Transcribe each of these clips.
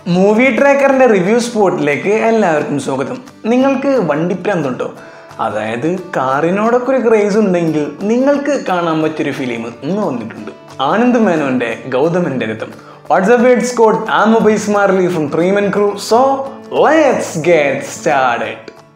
movie ട്രാക്കറിന്റെ review സ്പോട്ടിലേക്ക് എല്ലാവർക്കും സ്വാഗതം നിങ്ങൾക്ക് വണ്ടിപ്രാന്തുണ്ടോ അതായത് കാറിനോടൊക്കെ ഒരു ക്രേസ് ഉണ്ടെങ്കിൽ നിങ്ങൾക്ക് കാണാൻ പറ്റിയൊരു ഫിലിം ഇന്ന് വന്നിട്ടുണ്ട് ആനന്ദ് മേനോന്റെ ഗൗതമന്റെ രഥം വാട്സ്ആപ്പ് വേർഡ്സ് കോഡ് ആം മൊബൈസ് മാർലി ഫ്രം പ്രീമൻ crew so let's get started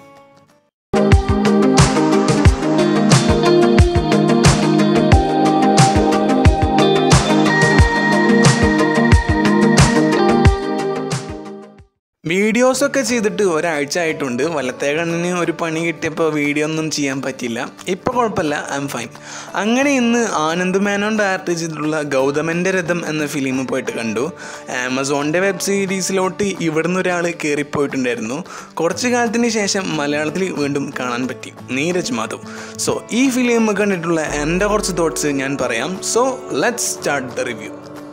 വീഡിയോസൊക്കെ ചെയ്തിട്ട് ഒരാഴ്ച ആയിട്ടുണ്ട് വലത്തേ കണ്ണിന് ഒരു പണി കിട്ടിയപ്പോൾ വീഡിയോ ഒന്നും ചെയ്യാൻ പറ്റില്ല ഇപ്പോൾ കുഴപ്പമില്ല ഐ എം ഫൈൻ അങ്ങനെ ഇന്ന് ആനന്ദ് മേനോൻ ഡയറക്റ്റ് ചെയ്തിട്ടുള്ള ഗൗതമൻ്റെ രഥം എന്ന ഫിലിം പോയിട്ട് കണ്ടു ആമസോണിൻ്റെ വെബ് സീരീസിലോട്ട് ഇവിടുന്ന് ഒരാൾ കയറിപ്പോയിട്ടുണ്ടായിരുന്നു കുറച്ച് കാലത്തിന് ശേഷം മലയാളത്തിൽ വീണ്ടും കാണാൻ പറ്റി നീരജ് മാധവ് സോ ഈ ഫിലിം കണ്ടിട്ടുള്ള എൻ്റെ കുറച്ച് തോട്ട്സ് ഞാൻ പറയാം so let's start the review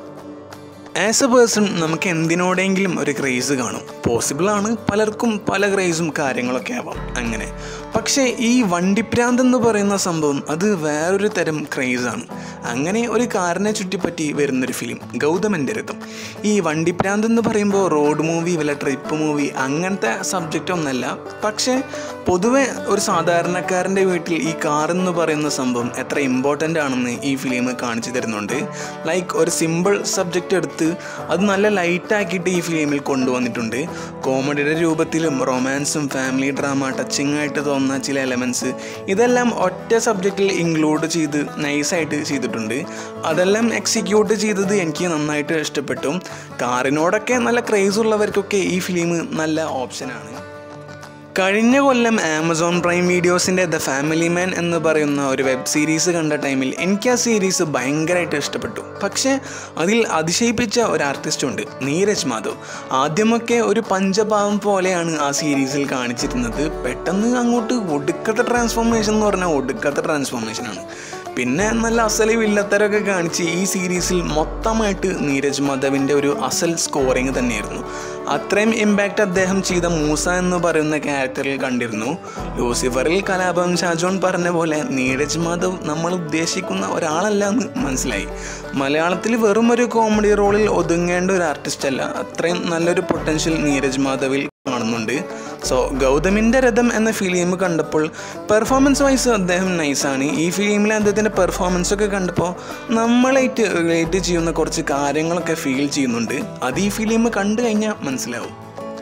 as a person നമുക്ക് എന്തിനോടെങ്കിലും ഒരു ക്രേസ് കാണും പോസിബിളാണ് പലർക്കും പല ക്രേസും കാര്യങ്ങളൊക്കെ ആവാം അങ്ങനെ പക്ഷേ ഈ വണ്ടിപ്രാന്ത് എന്ന് പറയുന്ന സംഭവം അത് വേറൊരു തരം ക്രേസാണ് അങ്ങനെ ഒരു കാറിനെ ചുറ്റിപ്പറ്റി വരുന്നൊരു ഫിലിം ഗൗതമൻ്റെ രഥം ഈ വണ്ടിപ്രാന്ത് എന്ന് പറയുമ്പോൾ റോഡ് മൂവി വല്ല ട്രിപ്പ് മൂവി അങ്ങനത്തെ സബ്ജക്റ്റ് ഒന്നല്ല പക്ഷേ പൊതുവെ ഒരു സാധാരണക്കാരൻ്റെ വീട്ടിൽ ഈ കാർ എന്ന് പറയുന്ന സംഭവം എത്ര ഇമ്പോർട്ടൻ്റ് ആണെന്ന് ഈ ഫിലിം കാണിച്ചു തരുന്നുണ്ട് ലൈക്ക് ഒരു സിമ്പിൾ സബ്ജക്റ്റ് എടുത്ത് അത് നല്ല ലൈറ്റ് ആക്കിയിട്ട് ഈ ഫിലിമിൽ കൊണ്ടുവന്നിട്ടുണ്ട് കോമഡിയുടെ രൂപത്തിലും റൊമാൻസും ഫാമിലി ഡ്രാമ ടച്ചിങ് ആയിട്ട് തോന്നുന്ന ചില എലമെൻറ്റ്സ് ഇതെല്ലാം ഒറ്റ സബ്ജക്റ്റിൽ ഇൻക്ലൂഡ് ചെയ്ത് നൈസായിട്ട് ചെയ്തിട്ടുണ്ട് അതെല്ലാം എക്സിക്യൂട്ട് ചെയ്തത് എനിക്ക് നന്നായിട്ട് ഇഷ്ടപ്പെട്ടു കാറിനോടൊക്കെ നല്ല ക്രേസ് ഉള്ളവർക്കൊക്കെ ഈ ഫിലിം നല്ല ഓപ്ഷനാണ് കഴിഞ്ഞ കൊല്ലം ആമസോൺ പ്രൈം വീഡിയോസിൻ്റെ ദ ഫാമിലി മാൻ എന്ന് പറയുന്ന ഒരു വെബ് സീരീസ് കണ്ട ടൈമിൽ എനിക്ക് ആ സീരീസ് ഭയങ്കരമായിട്ട് ഇഷ്ടപ്പെട്ടു പക്ഷേ അതിൽ അതിശയിപ്പിച്ച ഒരു ആർട്ടിസ്റ്റ് ഉണ്ട് നീരജ് മാധവ് ആദ്യമൊക്കെ ഒരു പഞ്ചപാവം പോലെയാണ് ആ സീരീസിൽ കാണിച്ചിരുന്നത് പെട്ടെന്ന് അങ്ങോട്ട് ഒടുക്കത്തെ ട്രാൻസ്ഫോർമേഷൻ എന്ന് പറഞ്ഞാൽ ഒടുക്കത്തെ ട്രാൻസ്ഫോർമേഷനാണ് പിന്നെ നല്ല അസല് വില്ലത്തരൊക്കെ കാണിച്ച് ഈ സീരീസിൽ മൊത്തമായിട്ട് നീരജ് മാധവിൻ്റെ ഒരു അസൽ സ്കോറിങ് തന്നെയായിരുന്നു അത്രയും ഇമ്പാക്റ്റ് അദ്ദേഹം ചെയ്ത മൂസ എന്ന് പറയുന്ന ക്യാരക്ടറിൽ കണ്ടിരുന്നു ലൂസിഫറിൽ കലാപം ഷാജോൺ പറഞ്ഞ പോലെ നീരജ് മാധവ് നമ്മൾ ഉദ്ദേശിക്കുന്ന ഒരാളല്ല എന്ന് മനസ്സിലായി മലയാളത്തിൽ വെറും ഒരു കോമഡി റോളിൽ ഒതുങ്ങേണ്ട ഒരു ആർട്ടിസ്റ്റ് അല്ല അത്രയും നല്ലൊരു പൊട്ടൻഷ്യൽ നീരജ് മാധവിൽ കാണുന്നുണ്ട് സോ ഗൗതമിൻ്റെ രഥം എന്ന ഫിലിം കണ്ടപ്പോൾ പെർഫോമൻസ് വൈസ് അദ്ദേഹം നൈസാണ് ഈ ഫിലിമിൽ അദ്ദേഹത്തിൻ്റെ പെർഫോമൻസ് ഒക്കെ കണ്ടപ്പോൾ നമ്മളായിട്ട് റിലേറ്റ് ചെയ്യുന്ന കുറച്ച് കാര്യങ്ങളൊക്കെ ഫീൽ ചെയ്യുന്നുണ്ട് അത് ഈ ഫിലിം കണ്ടു കഴിഞ്ഞാൽ മനസ്സിലാവും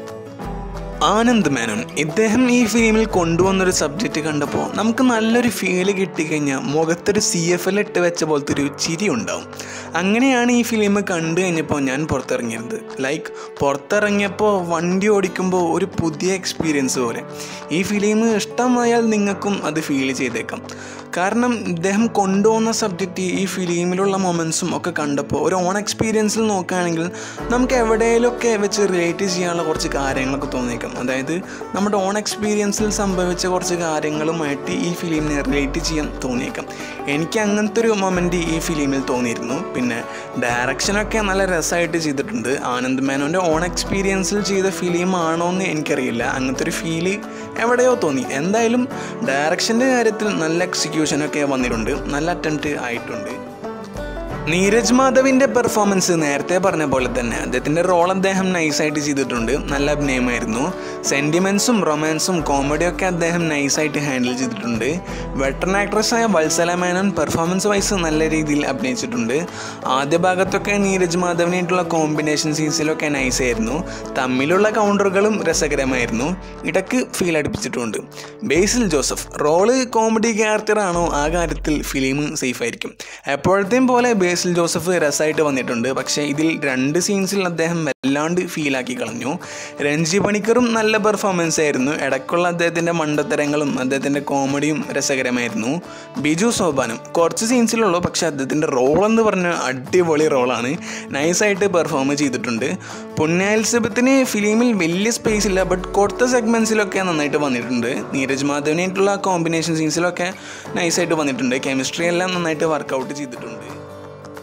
ആനന്ദ് മേനോൻ ഇദ്ദേഹം ഈ ഫിലിമിൽ കൊണ്ടുവന്നൊരു സബ്ജക്റ്റ് കണ്ടപ്പോൾ നമുക്ക് നല്ലൊരു ഫീല് കിട്ടിക്കഴിഞ്ഞാൽ മുഖത്തൊരു സി എഫ് എൽ ഇട്ട് വെച്ച പോലത്തെ ഒരു ചിരി ഉണ്ടാവും അങ്ങനെയാണ് ഈ ഫിലിം കണ്ടു കഴിഞ്ഞപ്പോൾ ഞാൻ പുറത്തിറങ്ങിയത് ലൈക്ക് പുറത്തിറങ്ങിയപ്പോൾ വണ്ടി ഓടിക്കുമ്പോൾ ഒരു പുതിയ എക്സ്പീരിയൻസ് പോലെ ഈ ഫിലിം ഇഷ്ടമായാൽ നിങ്ങൾക്കും അത് ഫീൽ ചെയ്തേക്കാം കാരണം ഇദ്ദേഹം കൊണ്ടുപോകുന്ന സബ്ജക്റ്റ് ഈ ഫിലിമിലുള്ള മൊമെൻസും ഒക്കെ കണ്ടപ്പോൾ ഒരു ഓൺ എക്സ്പീരിയൻസിൽ നോക്കുകയാണെങ്കിൽ നമുക്ക് എവിടെയെങ്കിലുമൊക്കെ വെച്ച് റിലേറ്റ് ചെയ്യാനുള്ള കുറച്ച് കാര്യങ്ങളൊക്കെ തോന്നിയേക്കാം അതായത് നമ്മുടെ ഓൺ എക്സ്പീരിയൻസിൽ സംഭവിച്ച കുറച്ച് കാര്യങ്ങളുമായിട്ട് ഈ ഫിലിമിനെ റിലേറ്റ് ചെയ്യാൻ തോന്നിയേക്കാം എനിക്ക് അങ്ങനത്തെ ഒരു മൊമെൻറ്റ് ഈ ഫിലിമിൽ തോന്നിയിരുന്നു പിന്നെ ഡയറക്ഷനൊക്കെ നല്ല രസമായിട്ട് ചെയ്തിട്ടുണ്ട് ആനന്ദ് മേനോൻ്റെ ഓൺ എക്സ്പീരിയൻസിൽ ചെയ്ത ഫിലിം ആണോ എന്ന് എനിക്കറിയില്ല അങ്ങനത്തെ ഒരു ഫീല് എവിടെയോ തോന്നി എന്തായാലും ഡയറക്ഷൻ്റെ കാര്യത്തിൽ നല്ല എക്സിക്യൂഷനൊക്കെ വന്നിട്ടുണ്ട് നല്ല അറ്റംപ്റ്റ് ആയിട്ടുണ്ട് നീരജ് മാധവിൻ്റെ പെർഫോമൻസ് നേരത്തെ പറഞ്ഞ പോലെ തന്നെ അദ്ദേഹത്തിൻ്റെ റോൾ അദ്ദേഹം നൈസായിട്ട് ചെയ്തിട്ടുണ്ട് നല്ല അഭിനയമായിരുന്നു സെൻറ്റിമെൻസും റൊമാൻസും കോമഡിയൊക്കെ അദ്ദേഹം നൈസായിട്ട് ഹാൻഡിൽ ചെയ്തിട്ടുണ്ട് വെട്ടൺ ആക്ട്രസ്സായ വത്സല മേനോൻ പെർഫോമൻസ് വൈസ് നല്ല രീതിയിൽ അഭിനയിച്ചിട്ടുണ്ട് ആദ്യ ഭാഗത്തൊക്കെ നീരജ് മാധവിനായിട്ടുള്ള കോമ്പിനേഷൻ സീൻസിലൊക്കെ നൈസായിരുന്നു തമ്മിലുള്ള കൗണ്ടറുകളും രസകരമായിരുന്നു ഇടയ്ക്ക് ഫീൽ അടുപ്പിച്ചിട്ടുണ്ട് ബേസിൽ ജോസഫ് റോള് കോമഡി ക്യാരക്ടറാണോ ആ കാര്യത്തിൽ ഫിലിം സേഫ് ആയിരിക്കും എപ്പോഴത്തെയും പോലെ ബേസിൽ ജോസഫ് രസമായിട്ട് വന്നിട്ടുണ്ട് പക്ഷേ ഇതിൽ രണ്ട് സീൻസിൽ അദ്ദേഹം വല്ലാണ്ട് ഫീലാക്കി കളഞ്ഞു രഞ്ജി പണിക്കറും നല്ല പെർഫോമൻസ് ആയിരുന്നു ഇടയ്ക്കുള്ള അദ്ദേഹത്തിൻ്റെ മണ്ടത്തരങ്ങളും അദ്ദേഹത്തിൻ്റെ കോമഡിയും രസകരമായിരുന്നു ബിജു സോപാനും കുറച്ച് സീൻസിലുള്ളൂ പക്ഷേ അദ്ദേഹത്തിൻ്റെ റോൾ എന്ന് പറഞ്ഞാൽ അടിപൊളി റോളാണ് നൈസായിട്ട് പെർഫോം ചെയ്തിട്ടുണ്ട് പുണ്യാത്സവത്തിന് ഫിലിമിൽ വലിയ സ്പേസ് ഇല്ല ബട്ട് കൊടുത്ത സെഗ്മെൻസിലൊക്കെ നന്നായിട്ട് വന്നിട്ടുണ്ട് നീരജ് മാധവനായിട്ടുള്ള കോമ്പിനേഷൻ സീൻസിലൊക്കെ നൈസായിട്ട് വന്നിട്ടുണ്ട് കെമിസ്ട്രി എല്ലാം നന്നായിട്ട് വർക്കൗട്ട് ചെയ്തിട്ടുണ്ട്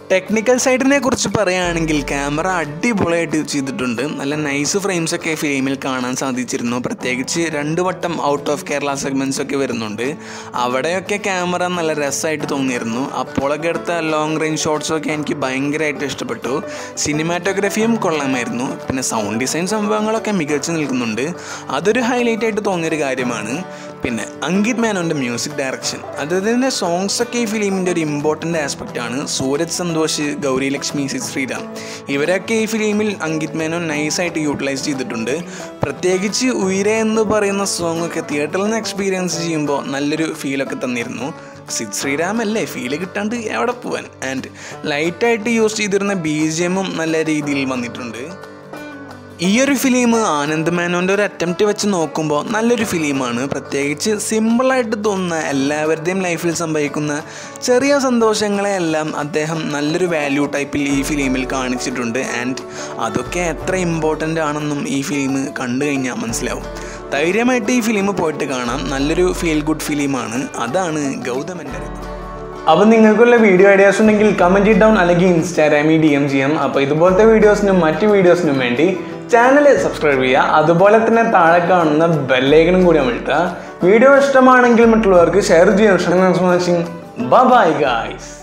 ടെക്നിക്കൽ സൈഡിനെ കുറിച്ച് പറയുകയാണെങ്കിൽ ക്യാമറ അടിപൊളിയായിട്ട് ചെയ്തിട്ടുണ്ട് നല്ല നൈസ് ഫ്രെയിംസ് ഒക്കെ ഫിലിമിൽ കാണാൻ സാധിച്ചിരുന്നു പ്രത്യേകിച്ച് രണ്ട് വട്ടം ഔട്ട് ഓഫ് കേരള സെഗ്മെൻറ്റ്സ് ഒക്കെ വരുന്നുണ്ട് അവിടെയൊക്കെ ക്യാമറ നല്ല രസമായിട്ട് തോന്നിയിരുന്നു അപ്പോഴൊക്കെ എടുത്ത ലോങ് റേഞ്ച് ഷോട്ട്സും ഒക്കെ എനിക്ക് ഭയങ്കരമായിട്ട് ഇഷ്ടപ്പെട്ടു സിനിമാറ്റോഗ്രഫിയും കൊള്ളാമായിരുന്നു പിന്നെ സൗണ്ട് ഡിസൈൻ സംഭവങ്ങളൊക്കെ മികച്ചു നിൽക്കുന്നുണ്ട് അതൊരു ഹൈലൈറ്റ് ആയിട്ട് തോന്നിയൊരു കാര്യമാണ് പിന്നെ അങ്കിത് മേനോൻ്റെ മ്യൂസിക് ഡയറക്ഷൻ അദ്ദേഹത്തിൻ്റെ സോങ്സ് ഒക്കെ ഈ ഫിലിമിൻ്റെ ഒരു ഇമ്പോർട്ടൻ്റ് ആസ്പെക്റ്റ് ആണ് സൂരജ് സന്തോഷ് ഗൗരി ലക്ഷ്മി സി ശ്രീറാം ഇവരൊക്കെ ഈ ഫിലിമിൽ അങ്കിത് മേനോൻ നൈസായിട്ട് യൂട്ടിലൈസ് ചെയ്തിട്ടുണ്ട് പ്രത്യേകിച്ച് ഉയരെ എന്ന് പറയുന്ന സോങ് ഒക്കെ തിയേറ്ററിൽ നിന്ന് എക്സ്പീരിയൻസ് ചെയ്യുമ്പോൾ നല്ലൊരു ഫീലൊക്കെ തന്നിരുന്നു സിദ് ശ്രീറാം അല്ലേ ഫീല് കിട്ടാണ്ട് എവിടെ പോവാൻ ആൻഡ് ലൈറ്റായിട്ട് യൂസ് ചെയ്തിരുന്ന ബി ജി എമ്മും നല്ല രീതിയിൽ വന്നിട്ടുണ്ട് ഈ ഒരു ഫിലിം ആനന്ദ് മേനോൻ്റെ ഒരു അറ്റംപ്റ്റ് വെച്ച് നോക്കുമ്പോൾ നല്ലൊരു ഫിലിമാണ് പ്രത്യേകിച്ച് സിമ്പിളായിട്ട് തോന്നുന്ന എല്ലാവരുടെയും ലൈഫിൽ സംഭവിക്കുന്ന ചെറിയ സന്തോഷങ്ങളെയെല്ലാം അദ്ദേഹം നല്ലൊരു വാല്യൂ ടൈപ്പിൽ ഈ ഫിലിമിൽ കാണിച്ചിട്ടുണ്ട് ആൻഡ് അതൊക്കെ എത്ര ഇമ്പോർട്ടൻ്റ് ആണെന്നും ഈ ഫിലിം കണ്ടു കഴിഞ്ഞാൽ മനസ്സിലാവും ധൈര്യമായിട്ട് ഈ ഫിലിം പോയിട്ട് കാണാം നല്ലൊരു ഫീൽ ഗുഡ് ഫിലിമാണ് അതാണ് ഗൗതമൻ്റെ അപ്പോൾ നിങ്ങൾക്കുള്ള വീഡിയോ ഐഡിയാസ് ഉണ്ടെങ്കിൽ കമൻറ്റ് ഡൗൺ അല്ലെങ്കിൽ ഇൻസ്റ്റാഗ്രാമിൽ ഡി എം ചെയ്യാം അപ്പോൾ ഇതുപോലത്തെ വീഡിയോസിനും മറ്റ് വീഡിയോസിനും വേണ്ടി ചാനൽ സബ്സ്ക്രൈബ് ചെയ്യുക അതുപോലെ തന്നെ താഴെ കാണുന്ന ബെല്ലൈക്കനും കൂടി അമഴ്ത്തുക വീഡിയോ ഇഷ്ടമാണെങ്കിൽ മറ്റുള്ളവർക്ക് ഷെയർ ചെയ്യാൻ വാച്ചിങ് ബൈ ഗായ്സ്